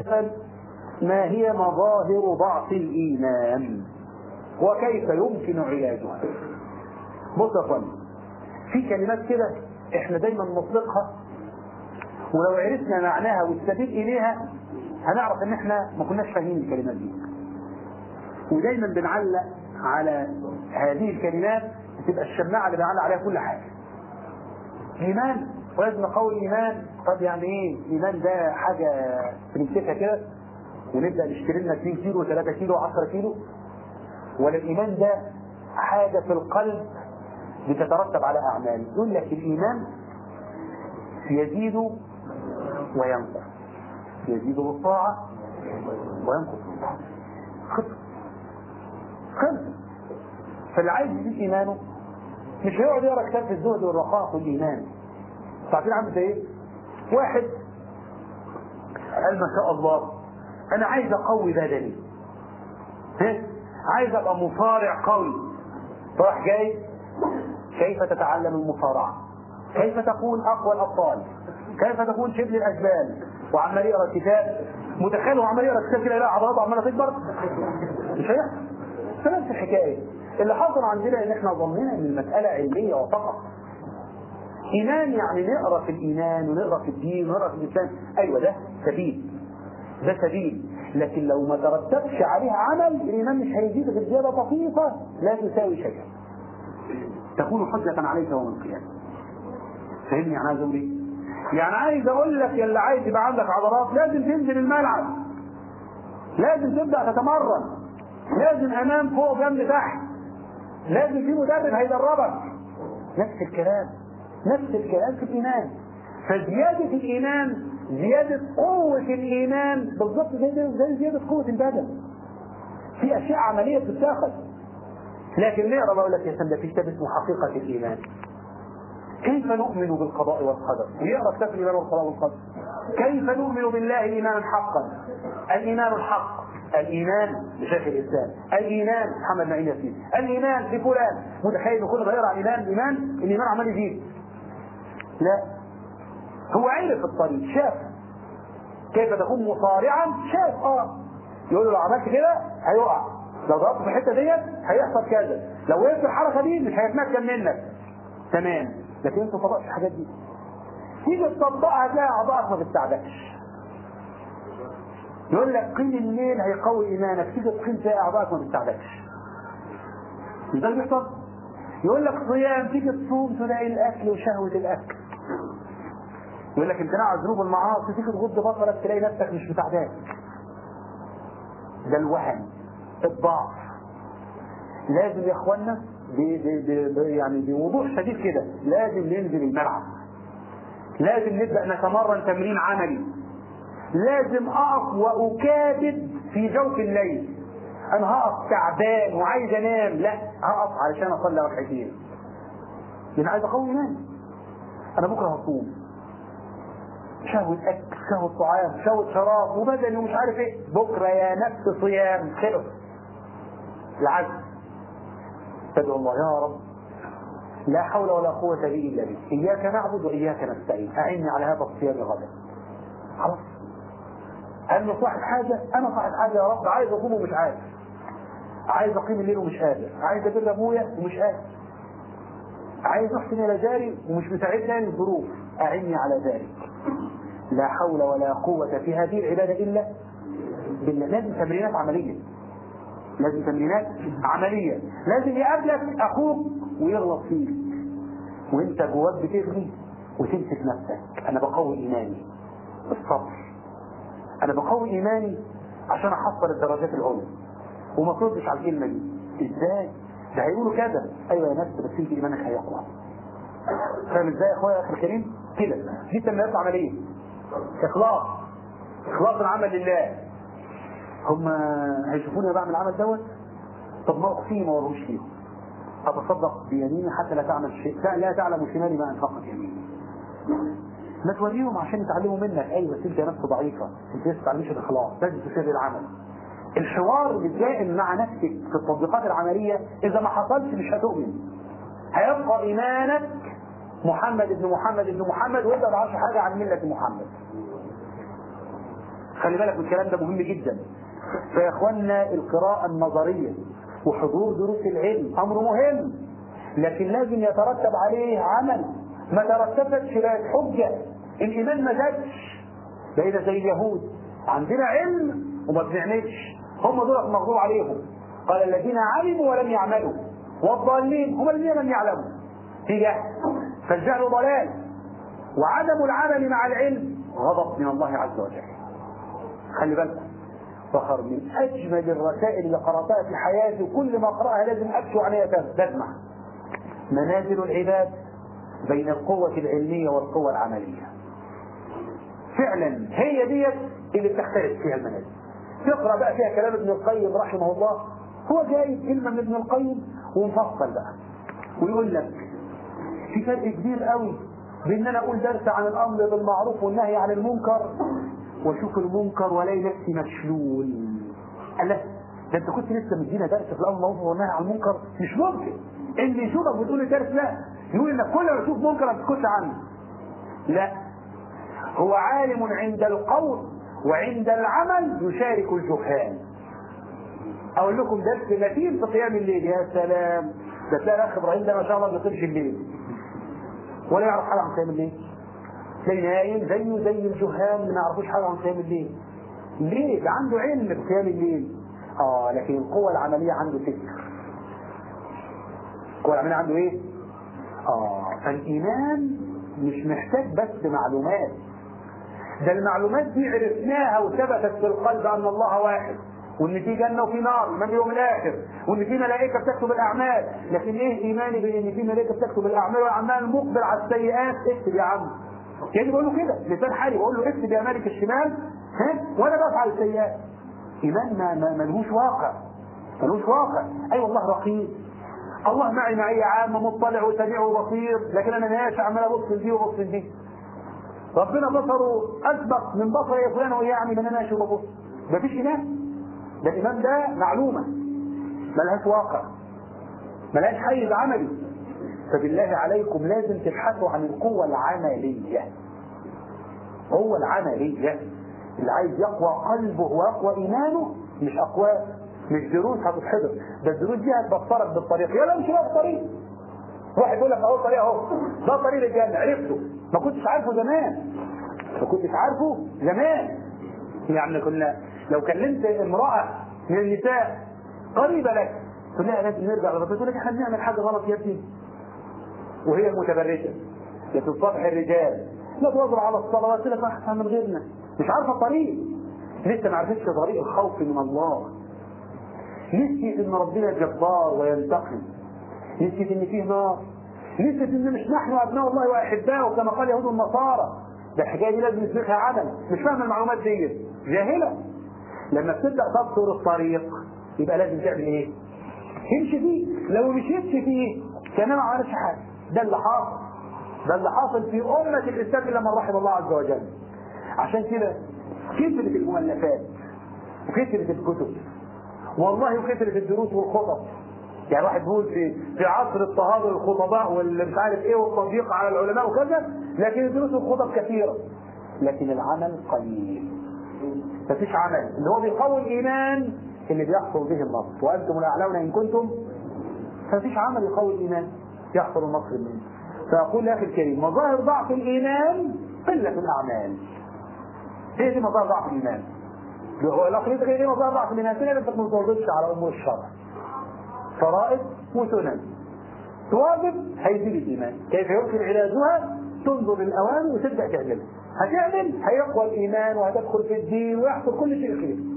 نسأل ما هي مظاهر ضعف الإيمان وكيف يمكن علاجها بص يا اخواني في كلمات كده احنا دايما نطلقها ولو عرفنا معناها والسبيل اليها هنعرف ان احنا ما كناش فاهمين الكلمات دي ودايما بنعلق على هذه الكلمات بتبقى الشماعه اللي بنعلق عليها كل حاجه ايمان ولازم نقول ايمان طب يعني ايه الايمان ده حاجه بنمسكها كده ونبدا نشتري لنا 2 كيلو 3 كيلو 10 كيلو ولا الايمان ده حاجه في القلب بتترتب على اعمال يقول لك الايمان يزيد وينقص يزيد بالطاعه وينقص بالطاعه خلص خلص فاللي عايز يزيد ايمانه مش هيقعد يقرا كتاب في الزهد والرخاء والايمان عارفين عامل زي ايه؟ واحد قال ما شاء الله انا عايز اقوي بدني ها عايز ابقى مصارع قوي راح جاي كيف تتعلم المصارعه كيف تكون اقوى الابطال كيف تكون شبل الاشبال وعمال يقرا كتاب متخيل وعمال يقرا كتاب كده يلاقي عضلاته عماله تكبر مش هيحصل نفس الحكايه اللي حصل عندنا ان احنا ظننا ان المساله علميه وفقط ايمان يعني نقرا في الايمان ونقرا في الدين ونقرا في الاسلام ايوه ده سبيل ده سبيل لكن لو ما ترتبش عليها عمل الايمان مش هيزيد غير زياده طفيفه لا تساوي شيئا تكون حجة عليك يوم القيامة فهمني يعني عايز اقول ايه؟ يعني عايز اقول لك يا اللي عايز يبقى عندك عضلات لازم تنزل الملعب لازم تبدا تتمرن لازم امام فوق جنب تحت لازم في مدرب هيدربك نفس الكلام نفس الكلام في الايمان فزياده الايمان زياده قوه الايمان بالظبط زي زي زياده قوه البدن في اشياء عمليه بتتاخد لكن نقرا بقول لك يا سيدنا في كتاب اسمه حقيقه الايمان كيف نؤمن بالقضاء والقدر ويقرا كتاب الايمان والقضاء والقدر كيف نؤمن بالله ايمانا حقا الايمان الحق الايمان بشيخ الاسلام الايمان محمد نعيم ياسين الايمان بفلان متخيل كل ما يقرا عن الايمان الايمان الايمان عمال يزيد لا هو عرف الطريق شاف كيف تكون مصارعا شاف اه يقول له لو عملت كده هيقع لو ضربت في الحته ديت هيحصل كذا لو وقفت الحركه دي مش هيتمكن منك تمام لكن انت ما طبقش الحاجات دي تيجي تطبقها هتلاقي اعضائك ما بتساعدكش يقول لك قيم الليل هيقوي ايمانك تيجي تقيم تلاقي اعضائك ما بتساعدكش مش ده اللي بيحصل يقول لك صيام تيجي تصوم تلاقي الاكل وشهوه الاكل يقول لك امتناع عن ذنوب المعاصي تيجي تغض بصرك تلاقي نفسك مش مساعداك ده الوهن الضعف لازم يا اخوانا بي بي بي يعني بوضوح شديد كده لازم ننزل الملعب لازم نبدا نتمرن تمرين عملي لازم اقف واكابد في جوف الليل انا هقف تعبان وعايز انام لا هقف علشان اصلي ركعتين لان عايز اقوي ايماني انا بكره هصوم شهوة أكل شهوة طعام شهوة شراب وبدني ومش عارف ايه بكرة يا نفس صيام خلص العجز تدعو الله يا رب لا حول ولا قوة لي إلا بك إياك نعبد وإياك نستعين أعني على هذا الصيام غدا خلاص أنا صاحب حاجة أنا صاحب حاجة يا رب عايز أصوم ومش عارف عايز أقيم الليل ومش قادر عايز أبر أبويا ومش قادر عايز أحسن إلى جاري ومش مساعدني الظروف أعني على ذلك لا حول ولا قوة في هذه العبادة إلا بالله لازم تمرينات عملية لازم تمرينات عملية لازم يقابلك أخوك ويغلط فيك وانت جواك بتغلي وتمسك نفسك أنا بقوي إيماني الصبر أنا بقوي إيماني عشان أحصل الدرجات العليا وما تردش على الكلمة دي إزاي؟ ده هيقولوا كذا أيوة يا نفس بس أنت إيمانك هيقوى فاهم إزاي يا أخويا يا أخي الكريم؟ كده دي تمرينات عملية إخلاص إخلاص العمل لله هم هيشوفوني بعمل العمل دوت طب ما اخفيه ما وروش فيهم اتصدق بيميني حتى لا تعمل شيء لا تعلم شمالي ما انفقت يميني ما توريهم عشان يتعلموا منك ايوه بس انت نفس ضعيفه انت لسه تعلمش الاخلاص لازم تسير العمل الحوار الدائم مع نفسك في التطبيقات العمليه اذا ما حصلش مش هتؤمن هيبقى ايمانك محمد ابن محمد ابن محمد وانت ما تعرفش حاجه عن مله محمد خلي بالك من الكلام ده مهم جدا فيا اخوانا القراءة النظرية وحضور دروس العلم امر مهم لكن لازم يترتب عليه عمل ما ترتبتش بقت حجة الايمان ما زادش بقينا زي اليهود عندنا علم وما بنعملش هم دول المغضوب عليهم قال الذين علموا ولم يعملوا والضالين هم الذين لم يعلموا في جهل فالجهل ضلال وعدم العمل مع العلم غضب من الله عز وجل خلي بالك فخر من اجمل الرسائل اللي قراتها في حياتي وكل ما اقراها لازم ابكي عليها تسمع منازل العباد بين القوة العلمية والقوة العملية فعلا هي ديت اللي بتختلف فيها المنازل تقرا بقى فيها كلام ابن القيم رحمه الله هو جايب كلمه من ابن القيم ومفصل بقى ويقول لك في فرق كبير قوي بين ان انا اقول درس عن الامر بالمعروف والنهي عن المنكر واشوف المنكر والاقي نفسي مشلول قال لا ده انت كنت لسه مدينا درس في الامر بالمعروف والنهي عن المنكر مش ممكن اللي يشوفك بتقول لي درس لا يقول انك كل ما تشوف منكر ما تسكتش عنه لا هو عالم عند القول وعند العمل يشارك الجهال اقول لكم درس متين في قيام الليل يا سلام ده تلاقي الاخ ابراهيم ده ما شاء الله ما بيقيمش الليل ولا يعرف حاجه عن قيام الليل تلاقي نايم زيه زي الجهال ما يعرفوش حاجه عن قيام الليل ليه؟ ده عنده علم بقيام الليل اه لكن القوة العملية عنده فكر القوة العملية عنده ايه؟ اه فالإيمان مش محتاج بس معلومات ده المعلومات دي عرفناها وثبتت في القلب ان الله واحد وان في جنه وفي نار من يوم الاخر وان في ملائكه بتكتب الاعمال لكن ايه ايماني بان في ملائكه بتكتب الاعمال والاعمال مقبل على السيئات اكتب يا عم يعني بقول له كده لسان حالي بقول له اكتب يا مالك الشمال ها وانا بفعل السيئات ايمان ما ما ملهوش واقع ملهوش واقع اي أيوة والله رقيب الله معي معية عامة مطلع وسميع وبصير لكن انا ماشي عمال ابص لدي وابص لدي ربنا بصره اسبق من بصر يا فلان ويعني من انا ماشي وببص مفيش ايمان ده الايمان ده معلومه ملهاش واقع ملهاش حيز عملي فبالله عليكم لازم تبحثوا عن القوه العمليه القوه العمليه اللي عايز يقوى قلبه ويقوى ايمانه مش اقوال مش دروس هتتحضر ده الدروس دي هتبصرك بالطريق يلا امشي بقى الطريق واحد يقول لك اهو الطريق اهو ده طريق الجنه عرفته ما كنتش عارفه زمان ما كنتش عارفه زمان يعني كنا لو كلمت امرأة من النساء قريبة لك تقول لها لازم نرجع لربنا تقول لك احنا بنعمل حاجة غلط يا ابني وهي متبرجة لتصافح الرجال لا تواظب على الصلوات تقول لك احنا من غيرنا مش عارفة الطريق لسه ما عرفتش طريق الخوف من الله نسيت ان ربنا جبار وينتقم نسيت ان فيه نار نسيت ان مش نحن ابناء الله واحباؤه كما قال يهود النصارى ده الحكايه دي لازم نسلكها عمل مش فاهم المعلومات دي جاهله لما بتبدا تبصر الطريق يبقى لازم تعمل ايه؟ تمشي فيه لو مشيتش فيه كمان ما عملش حاجه ده اللي حاصل ده اللي حاصل في امه الاسلام الا من رحم الله عز وجل عشان كده كثرت المؤلفات وكثرت الكتب والله وكثرت الدروس والخطب يعني واحد بيقول في في عصر اضطهاد الخطباء واللي مش عارف ايه والتضييق على العلماء وكذا لكن الدروس والخطب كثيره لكن العمل قليل مفيش عمل اللي هو بيقوي الايمان اللي بيحصل به النصر وانتم الاعلون ان كنتم فمفيش عمل يقوي الايمان يحصل النصر منه فاقول يا اخي الكريم مظاهر ضعف الايمان قله الاعمال هي دي مظاهر ضعف الايمان هو الاخرين غير ايه مظاهر ضعف الايمان كده انت ما تواظبش على امور الشرع فرائض وسنن تواظب هيزيد الايمان كيف يمكن علاجها تنظر الاوامر وتبدا تعملها هتعمل هيقوى الايمان وهتدخل في الدين ويحصل كل شيء خير